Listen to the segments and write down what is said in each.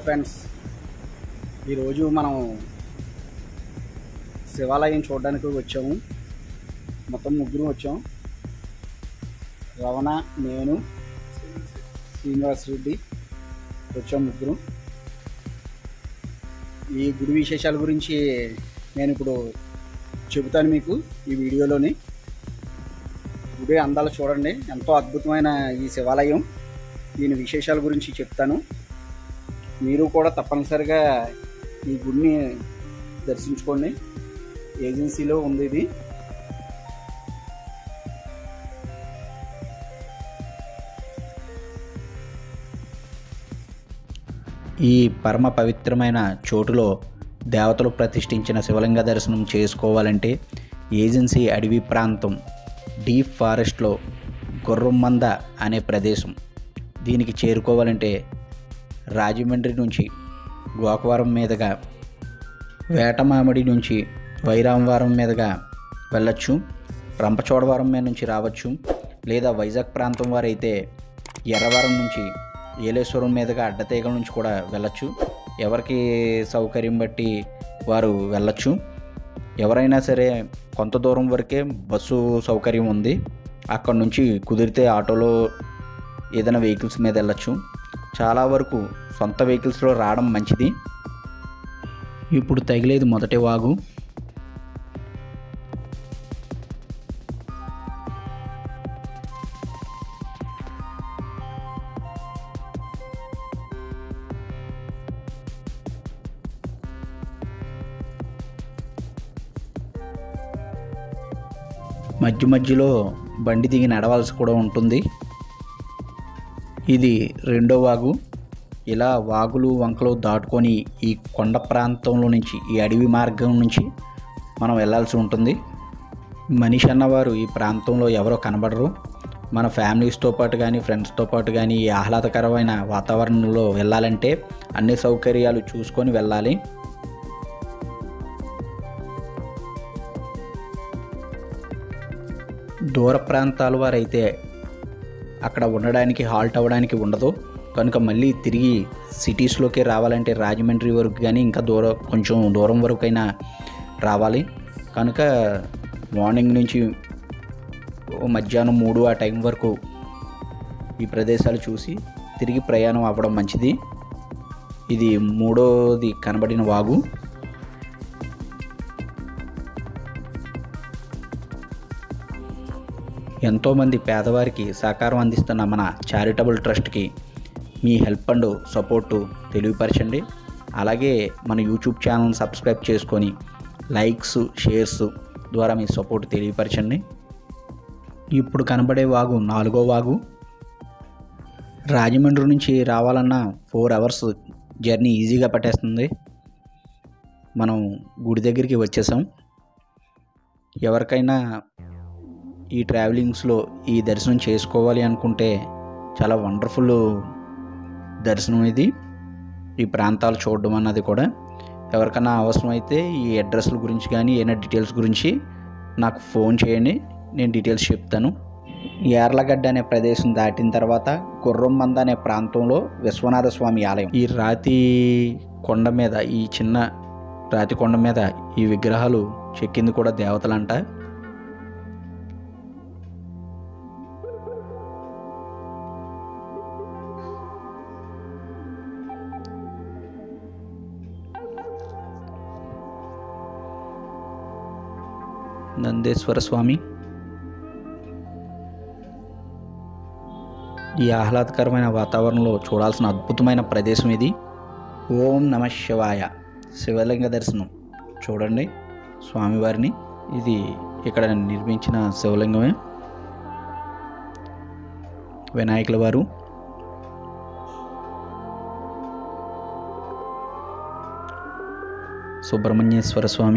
friends ఈరోజు మనం శివాలయం చూడడానికి వచ్చాము మొత్తం ముగ్గురు వచ్చాం రవణ నేను శ్రీనివాస్ రెడ్డి వచ్చాం ముగ్గురు ఈ గుడి విశేషాల గురించి నేను ఇప్పుడు చెబుతాను మీకు ఈ వీడియోలోని గుడి అందాలు చూడండి ఎంతో అద్భుతమైన ఈ శివాలయం దీని విశేషాల గురించి చెప్తాను మీరు కూడా తప్పనిసరిగా ఈ గుడిని దర్శించుకోండి ఏజెన్సీలో ఉంది ఇది ఈ పరమ పవిత్రమైన చోటులో దేవతలు ప్రతిష్ఠించిన శివలింగ దర్శనం చేసుకోవాలంటే ఏజెన్సీ అడవి ప్రాంతం డీప్ ఫారెస్ట్లో గుర్రమంద అనే ప్రదేశం దీనికి చేరుకోవాలంటే రాజమండ్రి నుంచి గోకవరం మీదుగా వేటమామిడి నుంచి వైరామవరం మీదుగా వెళ్ళొచ్చు రంపచోడవరం మీద నుంచి రావచ్చు లేదా వైజాగ్ ప్రాంతం వారైతే ఎర్రవరం నుంచి ఏలేశ్వరం మీదుగా అడ్డతీగల నుంచి కూడా వెళ్ళొచ్చు ఎవరికి సౌకర్యం బట్టి వారు వెళ్ళొచ్చు ఎవరైనా సరే కొంత దూరం వరకే బస్సు సౌకర్యం ఉంది అక్కడ నుంచి కుదిరితే ఆటోలో ఏదైనా వెహికల్స్ మీద వెళ్ళొచ్చు చాలా వరకు సొంత వెహికల్స్లో రావడం మంచిది ఇప్పుడు తగిలేది మొదటి వాగు మధ్య మధ్యలో బండి దిగి నడవాల్సి కూడా ఉంటుంది ఇది రెండో వాగు ఇలా వాగులు వంకలు దాటుకొని ఈ కొండ ప్రాంతంలో నుంచి ఈ అడవి మార్గం నుంచి మనం వెళ్ళాల్సి ఉంటుంది మనిషి అన్నవారు ఈ ప్రాంతంలో ఎవరో కనబడరు మన ఫ్యామిలీస్తో పాటు కానీ ఫ్రెండ్స్తో పాటు కానీ ఈ ఆహ్లాదకరమైన వాతావరణంలో వెళ్ళాలంటే అన్ని సౌకర్యాలు చూసుకొని వెళ్ళాలి దూర ప్రాంతాల వారైతే అక్కడ ఉండడానికి హాల్ట్ అవ్వడానికి ఉండదు కనుక మళ్ళీ తిరిగి సిటీస్లోకి రావాలంటే రాజమండ్రి వరకు కానీ ఇంకా దూరం కొంచెం దూరం వరకైనా రావాలి కనుక మార్నింగ్ నుంచి ఓ మధ్యాహ్నం మూడు ఆ టైం వరకు ఈ ప్రదేశాలు చూసి తిరిగి ప్రయాణం అవ్వడం మంచిది ఇది మూడోది కనబడిన వాగు ఎంతోమంది పేదవారికి సహకారం అందిస్తున్న మన చారిటబుల్ ట్రస్ట్కి మీ హెల్ప్ అండ్ సపోర్టు తెలియపరచండి అలాగే మన యూట్యూబ్ ఛానల్ సబ్స్క్రైబ్ చేసుకొని లైక్స్ షేర్స్ ద్వారా మీ సపోర్ట్ తెలియపరచండి ఇప్పుడు కనబడే వాగు నాలుగో వాగు రాజమండ్రి నుంచి రావాలన్నా ఫోర్ అవర్స్ జర్నీ ఈజీగా పట్టేస్తుంది మనం గుడి దగ్గరికి వచ్చేసాం ఎవరికైనా ఈ ట్రావెలింగ్స్లో ఈ దర్శనం చేసుకోవాలి అనుకుంటే చాలా వండర్ఫుల్ దర్శనం ఇది ఈ ప్రాంతాలు చూడడం అన్నది కూడా ఎవరికైనా అవసరమైతే ఈ అడ్రస్ల గురించి కానీ ఏమైనా డీటెయిల్స్ గురించి నాకు ఫోన్ చేయండి నేను డీటెయిల్స్ చెప్తాను యార్లగడ్డ అనే ప్రదేశం దాటిన తర్వాత గుర్రంబంద అనే ప్రాంతంలో విశ్వనాథ స్వామి ఆలయం ఈ రాతి కొండ మీద ఈ చిన్న రాతి కొండ మీద ఈ విగ్రహాలు చెక్కింది కూడా దేవతలంట నందేశ్వర స్వామి ఈ ఆహ్లాదకరమైన వాతావరణంలో చూడాల్సిన అద్భుతమైన ప్రదేశం ఇది ఓం నమ శివాయ శివలింగ దర్శనం చూడండి స్వామివారిని ఇది ఇక్కడ నిర్మించిన శివలింగమే వినాయకుల వారు సుబ్రహ్మణ్యేశ్వర స్వామి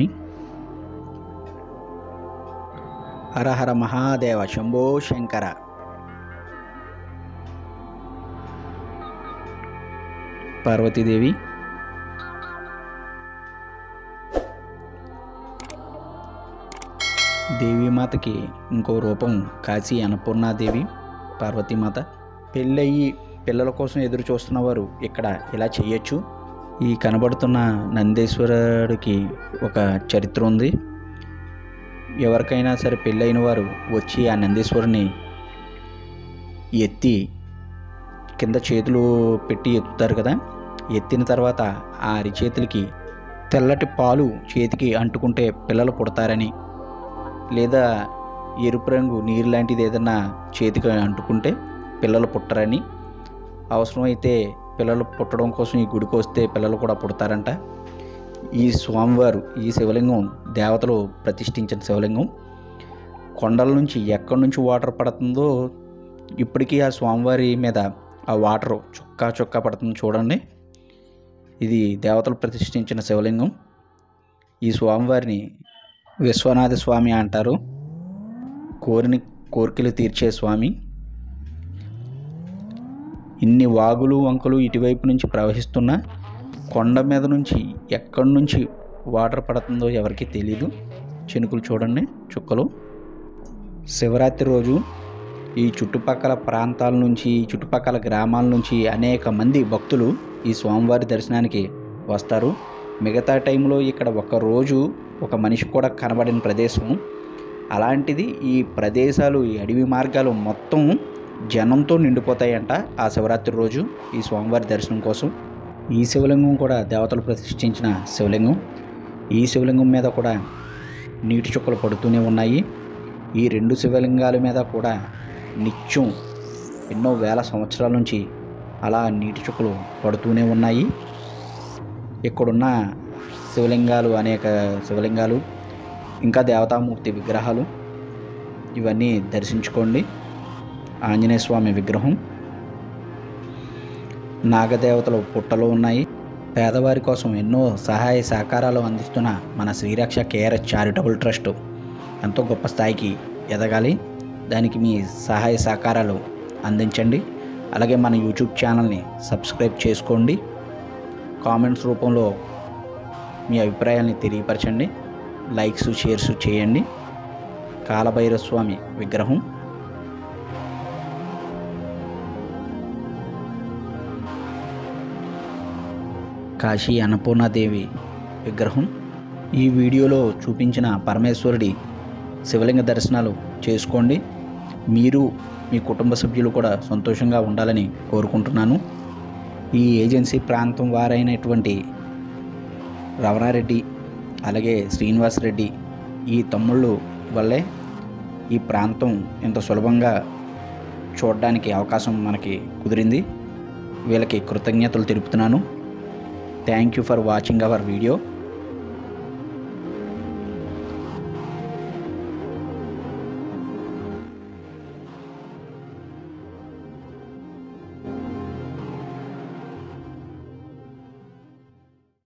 హర హర మహాదేవ శంభో శంకర పార్వతీదేవి దేవీమాతకి ఇంకో రూపం కాశీ అన్నపూర్ణాదేవి పార్వతీమాత పెళ్ళయి పిల్లల కోసం ఎదురు చూస్తున్న వారు ఇక్కడ ఇలా చేయొచ్చు ఈ కనబడుతున్న నందేశ్వరుడికి ఒక చరిత్ర ఉంది ఎవరికైనా సరే పెళ్ళైన వారు వచ్చి ఆ నందీశ్వరుని ఎత్తి కింద చేతులు పెట్టి ఎత్తుతారు కదా ఎత్తిన తర్వాత ఆ అరిచేతులకి తెల్లటి పాలు చేతికి అంటుకుంటే పిల్లలు పుడతారని లేదా ఎరుపు రంగు నీరు లాంటిది ఏదన్నా చేతికి అంటుకుంటే పిల్లలు పుట్టరని అవసరమైతే పిల్లలు పుట్టడం కోసం ఈ గుడికి వస్తే పిల్లలు కూడా పుడతారంట ఈ స్వామివారు ఈ శివలింగం దేవతలు ప్రతిష్ఠించిన శివలింగం కొండల నుంచి ఎక్కడి నుంచి వాటర్ పడుతుందో ఇప్పటికీ ఆ స్వామివారి మీద ఆ వాటర్ చుక్క చుక్క పడుతుంది చూడండి ఇది దేవతలు ప్రతిష్ఠించిన శివలింగం ఈ స్వామివారిని విశ్వనాథ స్వామి అంటారు కోరిని కోరికలు తీర్చే స్వామి ఇన్ని వాగులు వంకలు ఇటువైపు నుంచి ప్రవహిస్తున్నా కొండ మీద నుంచి ఎక్కడి నుంచి వాటర్ పడుతుందో ఎవరికి తెలీదు చినుకులు చూడండి చుక్కలు శివరాత్రి రోజు ఈ చుట్టుపక్కల ప్రాంతాల నుంచి ఈ చుట్టుపక్కల గ్రామాల నుంచి అనేక మంది భక్తులు ఈ స్వామివారి దర్శనానికి వస్తారు మిగతా టైంలో ఇక్కడ ఒక రోజు ఒక మనిషి కూడా కనబడిన ప్రదేశం అలాంటిది ఈ ప్రదేశాలు ఈ అడవి మార్గాలు మొత్తం జనంతో నిండిపోతాయంట ఆ శివరాత్రి రోజు ఈ స్వామివారి దర్శనం కోసం ఈ శివలింగం కూడా దేవతలు ప్రతిష్ఠించిన శివలింగం ఈ శివలింగం మీద కూడా నీటి చుక్కలు పడుతూనే ఉన్నాయి ఈ రెండు శివలింగాల మీద కూడా నిత్యం ఎన్నో వేల సంవత్సరాల నుంచి అలా నీటి చుక్కలు పడుతూనే ఉన్నాయి ఇక్కడున్న శివలింగాలు అనేక శివలింగాలు ఇంకా దేవతామూర్తి విగ్రహాలు ఇవన్నీ దర్శించుకోండి ఆంజనేయ స్వామి విగ్రహం నాగదేవతలు పుట్టలు ఉన్నాయి పేదవారి కోసం ఎన్నో సహాయ సహకారాలు అందిస్తున్న మన శ్రీరక్ష కేఆర్ఎస్ చారిటబుల్ ట్రస్ట్ ఎంతో గొప్ప స్థాయికి ఎదగాలి దానికి మీ సహాయ సహకారాలు అందించండి అలాగే మన యూట్యూబ్ ఛానల్ని సబ్స్క్రైబ్ చేసుకోండి కామెంట్స్ రూపంలో మీ అభిప్రాయాల్ని తెలియపరచండి లైక్స్ షేర్స్ చేయండి కాలభైరవ స్వామి విగ్రహం కాశీ అన్నపూర్ణాదేవి విగ్రహం ఈ వీడియోలో చూపించిన పరమేశ్వరుడి శివలింగ దర్శనాలు చేసుకోండి మీరు మీ కుటుంబ సభ్యులు కూడా సంతోషంగా ఉండాలని కోరుకుంటున్నాను ఈ ఏజెన్సీ ప్రాంతం వారైనటువంటి రమణారెడ్డి అలాగే శ్రీనివాస్ రెడ్డి ఈ తమ్ముళ్ళు వల్లే ఈ ప్రాంతం ఇంత సులభంగా చూడడానికి అవకాశం మనకి కుదిరింది వీళ్ళకి కృతజ్ఞతలు తెలుపుతున్నాను thank you for watching our video